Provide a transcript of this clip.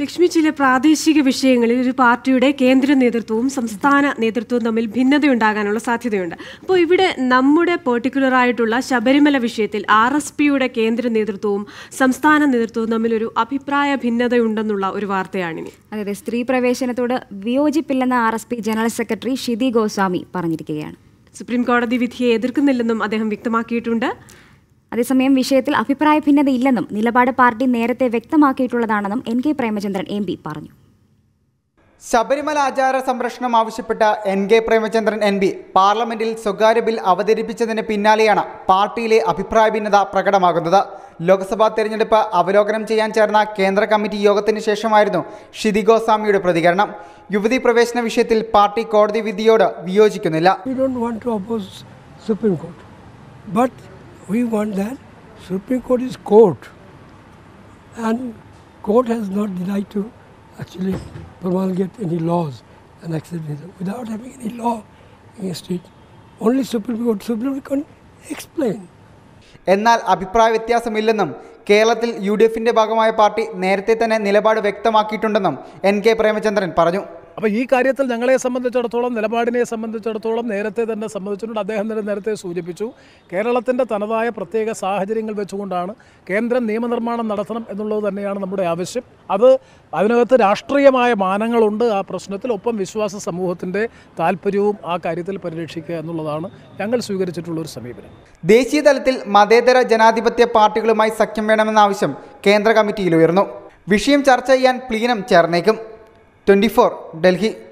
ലക്ഷ്മി ചില പ്രാദേശിക വിഷയങ്ങളിൽ ഒരു പാർട്ടിയുടെ കേന്ദ്ര നേതൃത്വവും സംസ്ഥാന നേതൃത്വവും തമ്മിൽ ഭിന്നതയുണ്ടാകാനുള്ള സാധ്യതയുണ്ട് അപ്പോൾ ഇവിടെ നമ്മുടെ പെർട്ടിക്കുലർ ആയിട്ടുള്ള ശബരിമല വിഷയത്തിൽ ആർ എസ് പിയുടെ കേന്ദ്ര നേതൃത്വവും സംസ്ഥാന നേതൃത്വവും തമ്മിൽ ഒരു അഭിപ്രായ ഭിന്നതയുണ്ടെന്നുള്ള ഒരു വാർത്തയാണിനി അതെ അതെ സ്ത്രീ പ്രവേശനത്തോട് വിയോജിപ്പില്ലെന്ന് R S P general secretary Kshiti Goswami പറഞ്ഞിരിക്കുകയാണ് സുപ്രീം കോടതി വിധിയെ എതിർക്കുന്നില്ലെന്നും അദ്ദേഹം വ്യക്തമാക്കിയിട്ടുണ്ട് അതേസമയം വിഷയത്തിൽ അഭിപ്രായ ഭിന്നതയില്ലെന്നും നിലപാട് പാർട്ടി നേരത്തെ വ്യക്തമാക്കിയിട്ടുള്ളതാണെന്നും N K Premachandran M P പറഞ്ഞു ശബരിമല ആചാര സംരക്ഷണം ആവശ്യപ്പെട്ട N K Premachandran N P പാർലമെന്റിൽ സ്വകാര്യ ബിൽ അവതരിപ്പിച്ചതിന് പിന്നാലെയാണ് പാർട്ടിയിലെ അഭിപ്രായ ഭിന്നത പ്രകടമാകുന്നത് ലോക്സഭാ തെരഞ്ഞെടുപ്പ് അവലോകനം ചെയ്യാൻ ചേർന്ന കേന്ദ്ര കമ്മിറ്റി യോഗത്തിന് ശേഷമായിരുന്നു ഷിതി ഗോസ്വാമിയുടെ പ്രതികരണം യുവതി പ്രവേശന വിഷയത്തിൽ പാർട്ടി കോടതി വിധിയോട് വിയോജിക്കുന്നില്ല We don't want to oppose Supreme Court, but we want that Supreme Court is court, and court has not the right to actually promulgate any laws and accept it without having any law against it. Only Supreme Court, Supreme Court can explain. എന്നാൽ അഭിപ്രായ വ്യത്യാസമില്ലെന്നും കേരളത്തിൽ U D എഫിന്റെ ഭാഗമായ party നേരത്തെ തന്നെ നിലപാട് വ്യക്തമാക്കിയിട്ടുണ്ടെന്നും N K Premachandran പറഞ്ഞു അപ്പോൾ ഈ കാര്യത്തിൽ ഞങ്ങളെ സംബന്ധിച്ചിടത്തോളം നിലപാടിനെ സംബന്ധിച്ചിടത്തോളം നേരത്തെ തന്നെ സംബന്ധിച്ചിട്ടുണ്ട് അദ്ദേഹം തന്നെ നേരത്തെ സൂചിപ്പിച്ചു കേരളത്തിൻ്റെ തനതായ പ്രത്യേക സാഹചര്യങ്ങൾ വെച്ചുകൊണ്ടാണ് കേന്ദ്രം നിയമനിർമ്മാണം നടത്തണം എന്നുള്ളത് തന്നെയാണ് നമ്മുടെ ആവശ്യം അത് അതിനകത്ത് രാഷ്ട്രീയമായ മാനങ്ങളുണ്ട് ആ പ്രശ്നത്തിൽ ഒപ്പം വിശ്വാസ സമൂഹത്തിൻ്റെ താല്പര്യവും ആ കാര്യത്തിൽ പരിരക്ഷിക്കുക എന്നുള്ളതാണ് ഞങ്ങൾ സ്വീകരിച്ചിട്ടുള്ള ഒരു സമീപനം ദേശീയ തലത്തിൽ മതേതര ജനാധിപത്യ പാർട്ടികളുമായി സഖ്യം വേണമെന്ന ആവശ്യം കേന്ദ്ര കമ്മിറ്റിയിൽ ഉയർന്നു വിഷയം ചർച്ച ചെയ്യാൻ പ്ലീനം ചേർന്നേക്കും ട്വൻറ്റി ഡൽഹി